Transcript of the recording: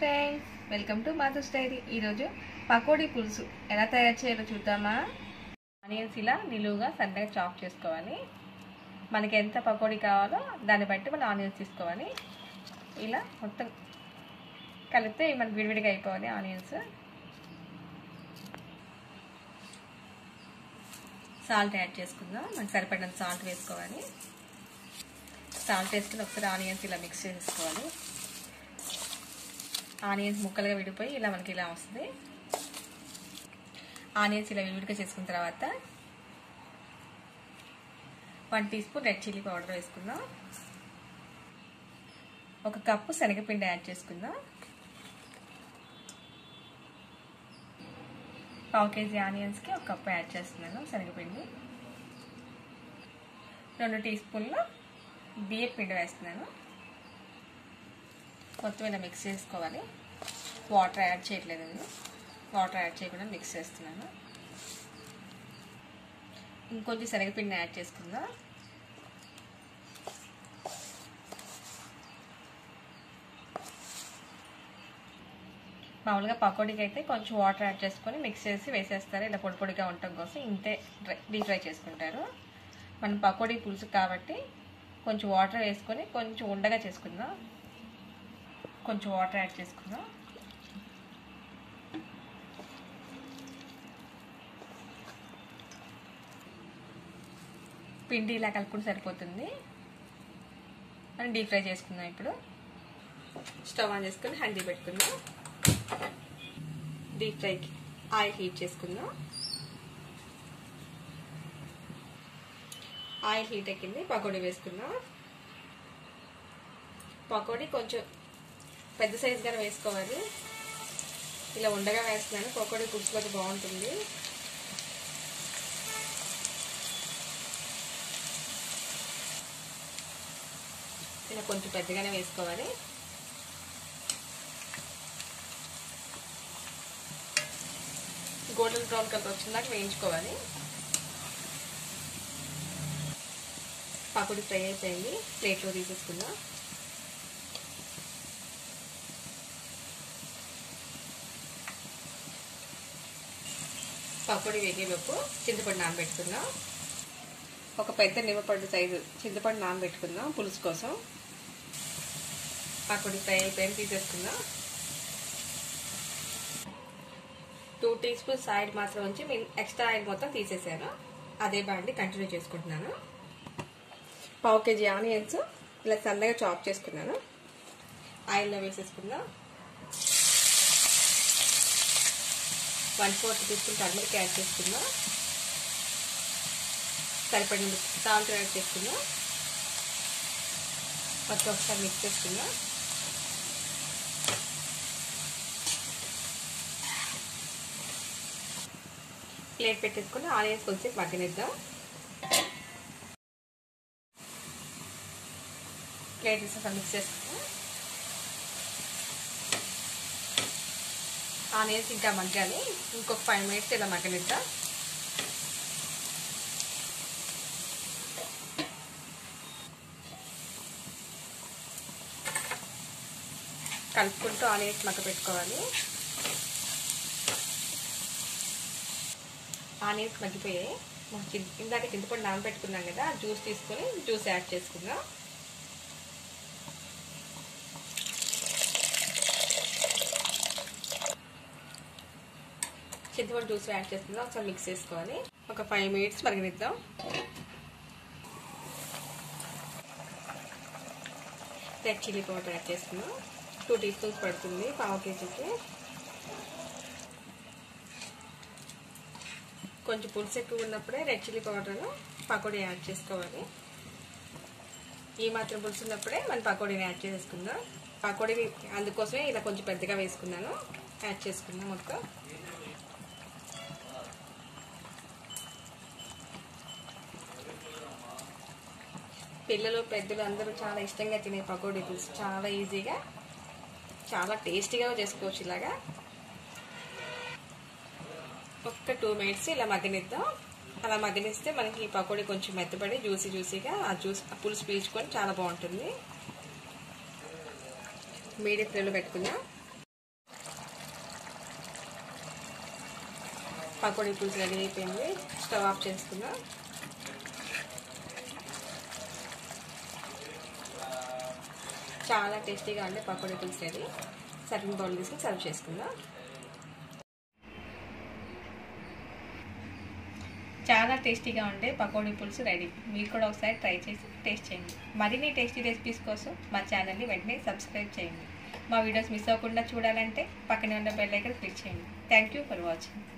friends welcome to Madhu's diary ఈరోజు పకోడీ పులుసు ఎలా తయారు చేయాలో చూద్దామా ఆనియన్స్ ఇలా నిలువుగా సన్నగా చాప్ చేసుకోవాలి మనకి ఎంత పకోడీ కావాలో దాన్ని బట్టి మనం ఆనియన్స్ తీసుకోవాలి ఇలా మొత్తం కలిపితే మనకి విడివిడిగా అయిపోవాలి ఆనియన్స్ సాల్ట్ యాడ్ చేసుకుందాం మనకి సరిపడినంత సాల్ట్ వేసుకోవాలి సాల్ట్ వేసుకుని ఒకసారి ఆనియన్స్ ఇలా మిక్స్ చేసుకోవాలి ఆనియన్స్ ముక్కలుగా విడిపోయి ఇలా మనకి ఇలా వస్తుంది ఆనియన్స్ ఇలా విడివిడిగా చేసుకున్న తర్వాత one teaspoon red chilli powder వేసుకుందాం ఒక కప్పు శనగపిండి యాడ్ చేసుకుందాం పావు కేజీ ఆనియన్స్కి ఒక కప్పు యాడ్ చేస్తున్నాను శనగపిండి రెండు టీ స్పూన్లు బియ్య పిండి వేస్తున్నాను మొత్తం ఇలా మిక్స్ చేసుకోవాలి వాటర్ యాడ్ చేయట్లేదు నేను వాటర్ యాడ్ చేయకుండా మిక్స్ చేస్తున్నాను ఇంకొంచెం శనగపిండి యాడ్ చేసుకుందాం మామూలుగా పకోడీకి అయితే కొంచెం వాటర్ యాడ్ చేసుకొని మిక్స్ చేసి వేసేస్తారు ఇలా పొడి పొడిగా ఉండటం కోసం ఇంతే డ్రై డీప్ ఫ్రై చేసుకుంటారు మనం పకోడీ పులుసు కాబట్టి కొంచెం వాటర్ వేసుకొని కొంచెం ఉండగా చేసుకుందాం కొంచెం వాటర్ యాడ్ చేసుకుందాం పిండి ఇలా కలుపుకుంటే సరిపోతుంది మనం డీప్ ఫ్రై చేసుకుందాం ఇప్పుడు స్టవ్ ఆన్ చేసుకుని హండీ పెట్టుకుందాం డీప్ ఫ్రైకి ఆయిల్ హీట్ చేసుకుందాం ఆయిల్ హీట్ ఎక్కింది పకోడీ వేసుకుందాం పకోడీ కొంచెం పెద్ద సైజుగానే వేసుకోవాలి ఇలా ఉండగా వేస్తున్నాను పకోడీ పులుసులోకి బాగుంటుంది ఇలా కొంచెం పెద్దగానే వేసుకోవాలి గోల్డెన్ బ్రౌన్ కలర్ వచ్చిందాక వేయించుకోవాలి పకోడీ ఫ్రై అయిపోయింది ప్లేట్లో తీసేసుకుందాం పకోడీ వేగేలోపు చింతపండు నానబెట్టుకుందాం ఒక పెద్ద నిమ్మపండు సైజు చింతపండు నానబెట్టుకుందాం పులుసు కోసం పకోడీ ఫ్రై అయిపోయింది తీసేసుకుందాం టూ టీ స్పూన్స్ ఆయిల్ మాత్రం ఉంచి ఎక్స్ట్రా ఆయిల్ మొత్తం తీసేసాను అదే బాండి కంటిన్యూ చేసుకుంటున్నాను పావు కేజీ ఆనియన్స్ ఇలా సన్నగా చాప్ చేసుకున్నాను ఆయిల్లో వేసేసుకుందాం one fourth teaspoon turmeric add చేసుకుందాం సరిపడిన సాల్ట్ యాడ్ చేసుకుందాం మొత్తం ఒకసారి మిక్స్ చేసుకుందాం ప్లేట్ పెట్టేసుకుని ఆనియన్స్ కొంచెం మగ్గనిద్దాం ప్లేట్ తీసేసి మిక్స్ చేసుకుందాం ఆనియన్స్ ఇంకా మగ్గాలి ఇంకొక ఫైవ్ మినిట్స్ ఇలా మగ్గనిద్దాం కలుపుకుంటూ ఆనియన్స్ మగ్గ పెట్టుకోవాలి ఆనియన్స్ మగ్గిపోయాయి ఇందాక చింతపండు నానబెట్టుకున్నాం కదా జ్యూస్ తీసుకొని జ్యూస్ యాడ్ చేసుకుందాం చింతపండు జ్యూస్ యాడ్ చేసుకుందాం ఒకసారి మిక్స్ చేసుకోవాలి ఒక ఫైవ్ మినిట్స్ మరగనిద్దాం రెడ్ చిల్లీ పౌడర్ యాడ్ చేసుకుందాం టూ టీ స్పూన్స్ పడుతుంది పావు కేజీకి కొంచెం పులుసు ఎక్కువ ఉన్నప్పుడే రెడ్ చిల్లీ పౌడర్ను పకోడీ యాడ్ చేసుకోవాలి ఈ మాత్రం పులుసు ఉన్నప్పుడే మన పకోడీని యాడ్ చేసుకుందాం పకోడీని అందుకోసమే ఇలా కొంచెం పెద్దగా వేసుకున్నాను యాడ్ చేసుకుందాం మొత్తం పిల్లలు పెద్దలు అందరూ చాలా ఇష్టంగా తినే పకోడీ పులుసు చాలా ఈజీగా చాలా టేస్టీగా చేసుకోవచ్చు ఇలాగా ఒక్క టూ మినిట్స్ ఇలా మగ్గనిద్దాం అలా మగ్గనిస్తే మనకి పకోడీ కొంచెం మెత్తపడి జ్యూసీ జ్యూసీగా ఆ జ్యూస్ ఆ పులుసు పీల్చుకొని చాలా బాగుంటుంది మీడియం ఫ్లేమ్లో పెట్టుకుందాం పకోడీ పులుసు రెడీ అయిపోయింది స్టవ్ ఆఫ్ చేసుకుందాం చాలా టేస్టీగా ఉండే పకోడీ పులుసు రెడీ సర్వింగ్ బౌల్ తీసుకుని సర్వ్ చేసుకుందాం చాలా టేస్టీగా ఉండే పకోడీ పులుసు రెడీ మీరు కూడా ఒకసారి ట్రై చేసి టేస్ట్ చేయండి మరిన్ని టేస్టీ రెసిపీస్ కోసం మా ఛానల్ని వెంటనే సబ్స్క్రైబ్ చేయండి మా వీడియోస్ మిస్ అవ్వకుండా చూడాలంటే పక్కనే ఉన్న బెల్ ఐకన్ క్లిక్ చేయండి థ్యాంక్ యూ ఫర్ వాచింగ్